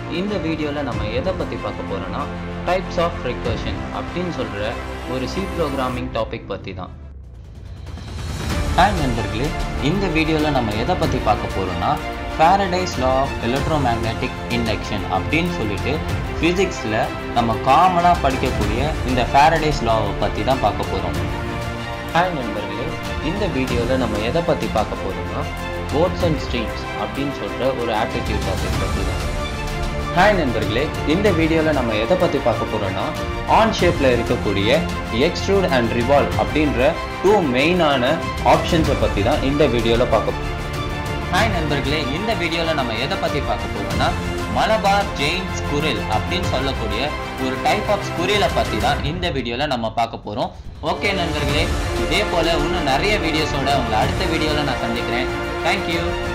இந்த வீடியோவில் நம்ம எதை பற்றி பார்க்க போகிறோன்னா டைப்ஸ் ஆஃப் ரெக்கர்ஷன் அப்படின்னு சொல்கிற ஒரு சி ப்ரோக்ராமிங் டாபிக் பற்றி தான் ஹாய் நண்பர்களே இந்த வீடியோவில் நம்ம எதை பற்றி பார்க்க போகிறோன்னா Faraday's law of electromagnetic induction அப்படின்னு சொல்லிட்டு ஃபிசிக்ஸில் நம்ம காமனாக படிக்கக்கூடிய இந்த ஃபேரடைஸ் லாவை பற்றி தான் பார்க்க போகிறோம் ஹாய் நண்பர்களே இந்த வீடியோவில் நம்ம எதை பற்றி பார்க்க போகிறோம்னா போட்ஸ் அண்ட் ஸ்ட்ரீட்ஸ் அப்படின்னு சொல்கிற ஒரு ஆப்டிடியூட் டாபிக் பற்றி தான் ஹாய் நண்பர்களே இந்த வீடியோவில் நம்ம எதை பற்றி பார்க்க போகிறோம்னா ஆன் ஷேப்பில் இருக்கக்கூடிய எக்ஸ்ட்ரூட் அண்ட் ரிவால்வ் அப்படின்ற டூ மெயினான ஆப்ஷன்ஸை பற்றி தான் இந்த வீடியோவில் பார்க்க போகிறோம் ஹாய் நண்பர்களே இந்த வீடியோவில் நம்ம எதை பற்றி பார்க்க போகிறோம்னா மலபார் ஜெயின் ஸ்குரில் அப்படின்னு சொல்லக்கூடிய ஒரு டைப் ஆஃப் ஸ்குரிலை பற்றி தான் இந்த வீடியோவில் நம்ம பார்க்க போகிறோம் ஓகே நண்பர்களே இதே போல் இன்னும் நிறைய வீடியோஸோட உங்களை அடுத்த வீடியோவில் நான் சந்திக்கிறேன் தேங்க்யூ